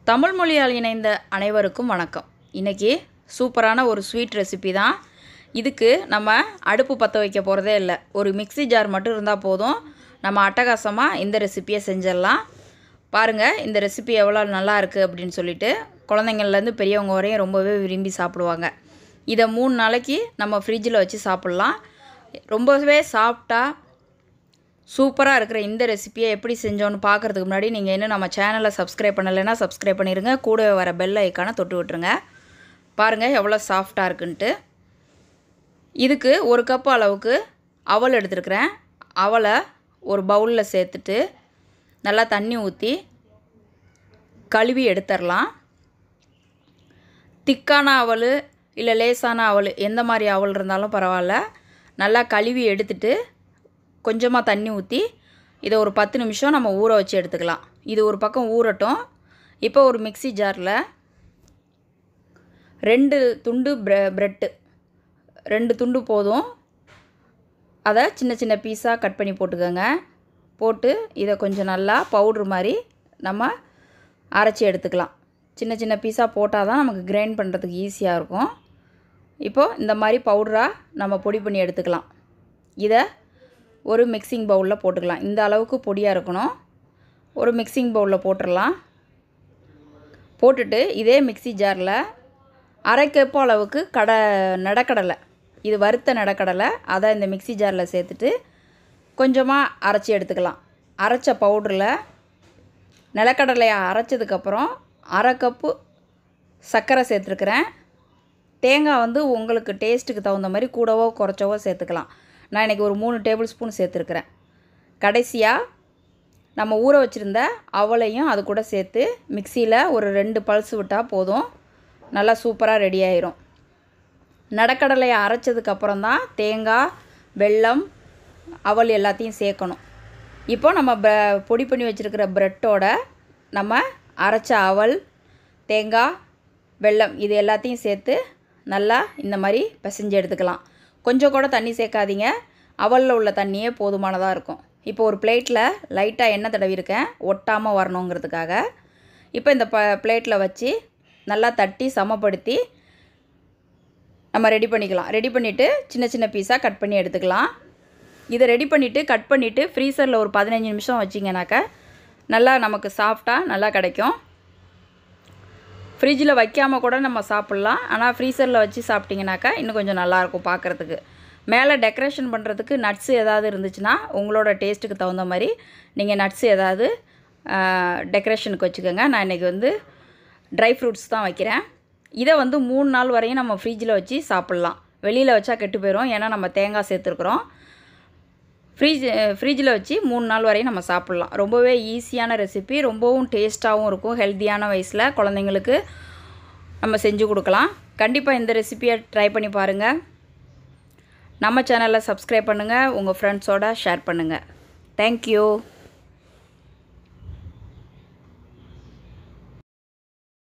தமிழ் மொழியால் இணைந்த அனைவருக்கும் வணக்கம் இன்றைக்கி சூப்பரான ஒரு ஸ்வீட் ரெசிபி தான் இதுக்கு நம்ம அடுப்பு பற்ற வைக்க போகிறதே இல்லை ஒரு மிக்ஸி ஜார் மட்டும் இருந்தால் போதும் நம்ம அட்டகாசமாக இந்த ரெசிப்பியை செஞ்சிடலாம் பாருங்கள் இந்த ரெசிபி எவ்வளோ நல்லா இருக்குது அப்படின்னு சொல்லிட்டு குழந்தைங்கள்லேருந்து பெரியவங்க வரையும் ரொம்பவே விரும்பி சாப்பிடுவாங்க இதை மூணு நாளைக்கு நம்ம ஃப்ரிட்ஜில் வச்சு சாப்பிட்லாம் ரொம்பவே சாஃப்டாக சூப்பராக இருக்கிற இந்த ரெசிபியை எப்படி செஞ்சோன்னு பார்க்குறதுக்கு முன்னாடி நீங்கள் இன்னும் நம்ம சேனலை சப்ஸ்கிரைப் பண்ணலைன்னா சப்ஸ்கிரைப் பண்ணிடுங்க கூடவே வர பெல் ஐக்கானை தொட்டு விட்டுருங்க பாருங்கள் எவ்வளோ சாஃப்டாக இருக்குன்ட்டு இதுக்கு ஒரு கப் அளவுக்கு அவல் எடுத்துருக்கிறேன் அவலை ஒரு பவுலில் சேர்த்துட்டு நல்லா தண்ணி ஊற்றி கழுவி எடுத்துடலாம் திக்கான அவல் இல்லை லேசான அவல் எந்த மாதிரி அவல் இருந்தாலும் பரவாயில்ல நல்லா கழுவி எடுத்துட்டு கொஞ்சமாக தண்ணி ஊற்றி இதை ஒரு பத்து நிமிஷம் நம்ம ஊற வச்சு எடுத்துக்கலாம் இது ஒரு பக்கம் ஊறட்டும் இப்போ ஒரு மிக்ஸி ஜாரில் ரெண்டு துண்டு ப்ரெ ப்ரெட்டு ரெண்டு துண்டு போதும் அதை சின்ன சின்ன பீஸாக கட் பண்ணி போட்டுக்கோங்க போட்டு இதை கொஞ்சம் நல்லா பவுட்ரு மாதிரி நம்ம அரைச்சி எடுத்துக்கலாம் சின்ன சின்ன பீஸாக போட்டால் தான் நமக்கு கிரைண்ட் பண்ணுறதுக்கு ஈஸியாக இருக்கும் இப்போது இந்த மாதிரி பவுடராக நம்ம பொடி பண்ணி எடுத்துக்கலாம் இதை ஒரு மிக்சிங் பவுலில் போட்டுக்கலாம் இந்த அளவுக்கு பொடியாக இருக்கணும் ஒரு மிக்சிங் பவுலில் போட்டுடலாம் போட்டுட்டு இதே மிக்ஸி ஜாரில் அரை கப்பு அளவுக்கு கடை நடக்கடலை இது வறுத்த நடக்கடலை அதை இந்த மிக்ஸி ஜாரில் சேர்த்துட்டு கொஞ்சமாக அரைச்சி எடுத்துக்கலாம் அரைச்ச பவுடரில் நிலக்கடலையை அரைச்சதுக்கப்புறம் அரை கப்பு சர்க்கரை சேர்த்துருக்குறேன் தேங்காய் வந்து உங்களுக்கு டேஸ்ட்டுக்கு தகுந்த மாதிரி கூடவோ குறைச்சவோ சேர்த்துக்கலாம் நான் இன்றைக்கி ஒரு மூணு டேபிள் ஸ்பூன் சேர்த்துருக்குறேன் கடைசியாக நம்ம ஊற வச்சுருந்த அவளையும் அது கூட சேர்த்து மிக்சியில் ஒரு ரெண்டு பல்ஸ் விட்டால் போதும் நல்லா சூப்பராக ரெடி ஆயிரும் நடக்கடலையை அரைச்சதுக்கப்புறம் தான் தேங்காய் வெல்லம் அவல் எல்லாத்தையும் சேர்க்கணும் இப்போ நம்ம ப பொடி பண்ணி வச்சுருக்கிற ப்ரெட்டோட நம்ம அரைச்ச அவல் தேங்காய் வெல்லம் இது எல்லாத்தையும் சேர்த்து நல்லா இந்த மாதிரி பிசைஞ்சு எடுத்துக்கலாம் கொஞ்சம் கூட தண்ணி சேர்க்காதீங்க அவலில் உள்ள தண்ணியே போதுமானதாக இருக்கும் இப்போ ஒரு பிளேட்டில் லைட்டாக எண்ணெய் தடவிருக்கேன் ஒட்டாமல் வரணுங்கிறதுக்காக இப்போ இந்த ப பிளேட்டில் வச்சு நல்லா தட்டி சமப்படுத்தி நம்ம ரெடி பண்ணிக்கலாம் ரெடி பண்ணிவிட்டு சின்ன சின்ன பீஸாக கட் பண்ணி எடுத்துக்கலாம் இதை ரெடி பண்ணிவிட்டு கட் பண்ணிவிட்டு ஃப்ரீசரில் ஒரு பதினஞ்சு நிமிஷம் வச்சிங்கனாக்கா நல்லா நமக்கு சாஃப்டாக நல்லா கிடைக்கும் ஃப்ரிட்ஜில் வைக்காமல் கூட நம்ம சாப்பிட்லாம் ஆனால் ஃப்ரீசரில் வச்சு சாப்பிட்டிங்கனாக்கா இன்னும் கொஞ்சம் நல்லாயிருக்கும் பார்க்குறதுக்கு மேலே டெக்கரேஷன் பண்ணுறதுக்கு நட்ஸு ஏதாவது இருந்துச்சுன்னா உங்களோட டேஸ்ட்டுக்கு தகுந்த மாதிரி நீங்கள் நட்ஸு ஏதாவது டெக்கரேஷனுக்கு வச்சுக்கோங்க நான் இன்றைக்கி வந்து ட்ரை ஃப்ரூட்ஸ் தான் வைக்கிறேன் இதை வந்து மூணு நாள் வரையும் நம்ம ஃப்ரிட்ஜில் வச்சு சாப்பிட்லாம் வெளியில் வச்சா கெட்டு போயிடும் ஏன்னா நம்ம தேங்காய் சேர்த்துருக்குறோம் ஃப்ரிட்ஜ் ஃப்ரிட்ஜில் வச்சு மூணு நாள் வரையும் நம்ம சாப்பிட்லாம் ரொம்பவே ஈஸியான ரெசிபி ரொம்பவும் டேஸ்ட்டாகவும் இருக்கும் ஹெல்த்தியான வயசில் குழந்தைங்களுக்கு நம்ம செஞ்சு கொடுக்கலாம் கண்டிப்பாக இந்த ரெசிபியை ட்ரை பண்ணி பாருங்கள் நம்ம சேனலை சப்ஸ்கிரைப் பண்ணுங்கள் உங்கள் ஃப்ரெண்ட்ஸோட ஷேர் பண்ணுங்கள் தேங்க்யூ